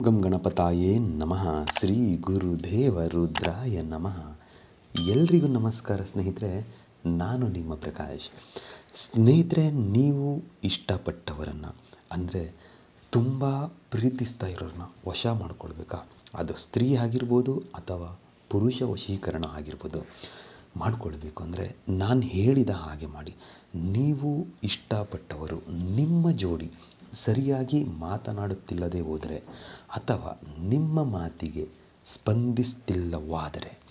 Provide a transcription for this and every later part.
ಗಂ ಗಣಪತಾಯೇ ನಮಃ ಶ್ರೀ ಗುರುದೇವ ರುದ್ರಾಯ ನಮಃ ಎಲ್ರಿಗೂ ನಮಸ್ಕಾರ ಸ್ನೇಹಿತರೆ ನಾನು ನಿಮ್ಮ ಪ್ರಕಾಶ್ ಸ್ನೇಹಿತರೆ ನೀವು ಇಷ್ಟಪಟ್ಟವರನ್ನು ಅಂದರೆ ತುಂಬ ಪ್ರೀತಿಸ್ತಾ ಇರೋರನ್ನ ವಶ ಮಾಡ್ಕೊಳ್ಬೇಕಾ ಅದು ಸ್ತ್ರೀ ಆಗಿರ್ಬೋದು ಅಥವಾ ಪುರುಷ ವಶೀಕರಣ ಆಗಿರ್ಬೋದು ಮಾಡಿಕೊಳ್ಬೇಕು ಅಂದರೆ ನಾನು ಹೇಳಿದ ಹಾಗೆ ಮಾಡಿ ನೀವು ಇಷ್ಟಪಟ್ಟವರು ನಿಮ್ಮ ಜೋಡಿ ಸರಿಯಾಗಿ ಮಾತನಾಡುತ್ತಿಲ್ಲದೆ ಹೋದರೆ ಅಥವಾ ನಿಮ್ಮ ಮಾತಿಗೆ ಸ್ಪಂದಿಸ್ತಿಲ್ಲವಾದರೆ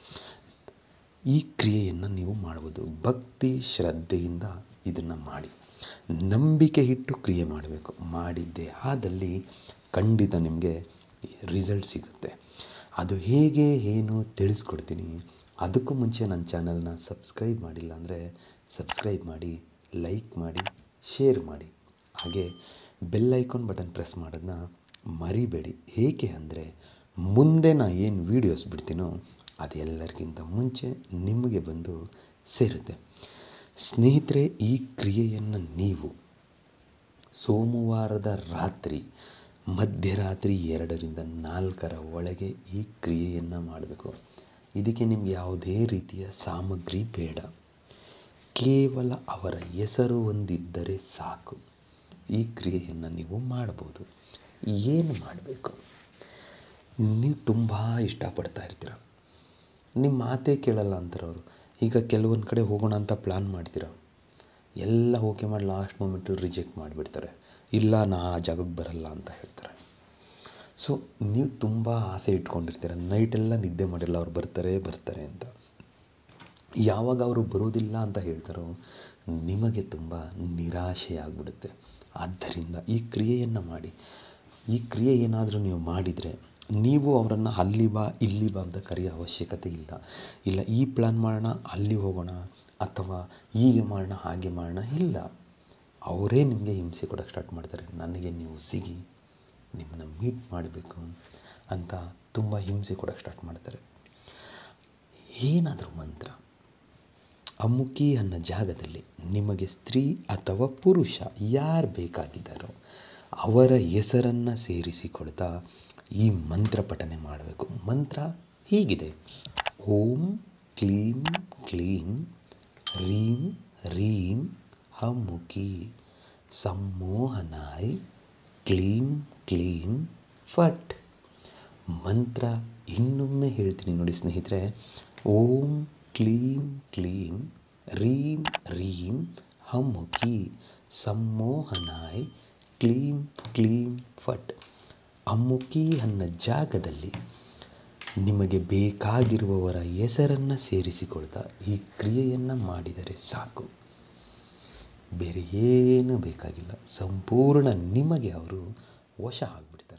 ಈ ಕ್ರಿಯೆಯನ್ನು ನೀವು ಮಾಡ್ಬೋದು ಭಕ್ತಿ ಶ್ರದ್ಧೆಯಿಂದ ಇದನ್ನು ಮಾಡಿ ನಂಬಿಕೆ ಇಟ್ಟು ಕ್ರಿಯೆ ಮಾಡಬೇಕು ಮಾಡಿದ್ದೇ ಆದಲ್ಲಿ ಖಂಡಿತ ನಿಮಗೆ ರಿಸಲ್ಟ್ ಸಿಗುತ್ತೆ ಅದು ಹೇಗೆ ಏನು ತಿಳಿಸ್ಕೊಡ್ತೀನಿ ಅದಕ್ಕೂ ಮುಂಚೆ ನನ್ನ ಚಾನಲ್ನ ಸಬ್ಸ್ಕ್ರೈಬ್ ಮಾಡಿಲ್ಲ ಅಂದರೆ ಸಬ್ಸ್ಕ್ರೈಬ್ ಮಾಡಿ ಲೈಕ್ ಮಾಡಿ ಶೇರ್ ಮಾಡಿ ಹಾಗೆ ಬೆಲ್ ಐಕಾನ್ ಬಟನ್ ಪ್ರೆಸ್ ಮಾಡೋದನ್ನ ಮರಿಬೇಡಿ ಏಕೆ ಅಂದರೆ ಮುಂದೆ ನಾ ಏನು ವೀಡಿಯೋಸ್ ಬಿಡ್ತೀನೋ ಅದು ಎಲ್ಲರಿಗಿಂತ ಮುಂಚೆ ನಿಮಗೆ ಬಂದು ಸೇರುತ್ತೆ ಸ್ನೇಹಿತರೆ ಈ ಕ್ರಿಯೆಯನ್ನು ನೀವು ಸೋಮವಾರದ ರಾತ್ರಿ ಮಧ್ಯರಾತ್ರಿ ಎರಡರಿಂದ ನಾಲ್ಕರ ಒಳಗೆ ಈ ಕ್ರಿಯೆಯನ್ನು ಮಾಡಬೇಕು ಇದಕ್ಕೆ ನಿಮಗೆ ಯಾವುದೇ ರೀತಿಯ ಸಾಮಗ್ರಿ ಬೇಡ ಕೇವಲ ಅವರ ಹೆಸರು ಒಂದಿದ್ದರೆ ಸಾಕು ಈ ಕ್ರಿಯೆಯನ್ನು ನೀವು ಮಾಡ್ಬೋದು ಏನು ಮಾಡಬೇಕು ನೀವು ತುಂಬ ಇಷ್ಟಪಡ್ತಾ ಇರ್ತೀರ ನಿಮ್ಮ ಮಾತೇ ಕೇಳಲ್ಲ ಅಂತಾರೆ ಅವರು ಈಗ ಕೆಲವೊಂದು ಕಡೆ ಹೋಗೋಣ ಅಂತ ಪ್ಲ್ಯಾನ್ ಮಾಡ್ತೀರ ಎಲ್ಲ ಓಕೆ ಮಾಡಿ ಲಾಸ್ಟ್ ಮೂಮೆಂಟಲ್ಲಿ ರಿಜೆಕ್ಟ್ ಮಾಡಿಬಿಡ್ತಾರೆ ಇಲ್ಲ ನಾ ಆ ಜಾಗಕ್ಕೆ ಬರಲ್ಲ ಅಂತ ಹೇಳ್ತಾರೆ ಸೊ ನೀವು ತುಂಬ ಆಸೆ ಇಟ್ಕೊಂಡಿರ್ತೀರ ನೈಟೆಲ್ಲ ನಿದ್ದೆ ಮಾಡಿಲ್ಲ ಅವ್ರು ಬರ್ತಾರೆ ಬರ್ತಾರೆ ಅಂತ ಯಾವಾಗ ಅವರು ಬರೋದಿಲ್ಲ ಅಂತ ಹೇಳ್ತಾರೋ ನಿಮಗೆ ತುಂಬ ನಿರಾಶೆಯಾಗ್ಬಿಡುತ್ತೆ ಆದ್ದರಿಂದ ಈ ಕ್ರಿಯೆಯನ್ನು ಮಾಡಿ ಈ ಕ್ರಿಯೆ ಏನಾದರೂ ನೀವು ಮಾಡಿದರೆ ನೀವು ಅವರನ್ನು ಅಲ್ಲಿ ಬಾ ಇಲ್ಲಿ ಬಾ ಅಂತ ಕರೆಯೋ ಅವಶ್ಯಕತೆ ಇಲ್ಲ ಇಲ್ಲ ಈ ಪ್ಲ್ಯಾನ್ ಮಾಡೋಣ ಅಲ್ಲಿ ಹೋಗೋಣ ಅಥವಾ ಹೀಗೆ ಮಾಡೋಣ ಹಾಗೆ ಮಾಡೋಣ ಇಲ್ಲ ಅವರೇ ನಿಮಗೆ ಹಿಂಸೆ ಕೊಡೋಕ್ಕೆ ಸ್ಟಾರ್ಟ್ ಮಾಡ್ತಾರೆ ನನಗೆ ನೀವು ಸಿಗಿ ನಿಮ್ಮನ್ನ ಮೀಟ್ ಮಾಡಬೇಕು ಅಂತ ತುಂಬ ಹಿಂಸೆ ಕೊಡೋಕ್ಕೆ ಸ್ಟಾರ್ಟ್ ಮಾಡ್ತಾರೆ ಏನಾದರೂ ಮಂತ್ರ ಅಮುಕಿ ಅನ್ನೋ ಜಾಗದಲ್ಲಿ ನಿಮಗೆ ಸ್ತ್ರೀ ಅಥವಾ ಪುರುಷ ಯಾರು ಬೇಕಾಗಿದ್ದಾರೋ ಅವರ ಹೆಸರನ್ನು ಸೇರಿಸಿಕೊಳ್ತಾ ಈ ಮಂತ್ರ ಪಠನೆ ಮಾಡಬೇಕು ಮಂತ್ರ ಹೀಗಿದೆ ಓಂ ಕ್ಲೀಂ ಕ್ಲೀಂ ರೀಂ ರೀಂ ಹಮುಕಿ ಸಮ್ಮೋಹನಾಯ್ ಕ್ಲೀಂ ಕ್ಲೀಂ ಫಟ್ ಮಂತ್ರ ಇನ್ನೊಮ್ಮೆ ಹೇಳ್ತೀನಿ ನೋಡಿ ಸ್ನೇಹಿತರೆ ಓಂ ಕ್ಲೀಂ ಕ್ಲೀಂ ರೀಂ ರೀಂ ಹಮುಕಿ ಸಮ್ಮೋಹನಾಯ್ ಕ್ಲೀಂ ಕ್ಲೀಂ ಫಟ್ ಅಮ್ಮುಕಿ ಅನ್ನೋ ಜಾಗದಲ್ಲಿ ನಿಮಗೆ ಬೇಕಾಗಿರುವವರ ಹೆಸರನ್ನು ಸೇರಿಸಿಕೊಳ್ತಾ ಈ ಕ್ರಿಯೆಯನ್ನು ಮಾಡಿದರೆ ಸಾಕು ಬೇರೆ ಏನೂ ಬೇಕಾಗಿಲ್ಲ ಸಂಪೂರ್ಣ ನಿಮಗೆ ಅವರು ವಶ ಆಗಿಬಿಡ್ತಾರೆ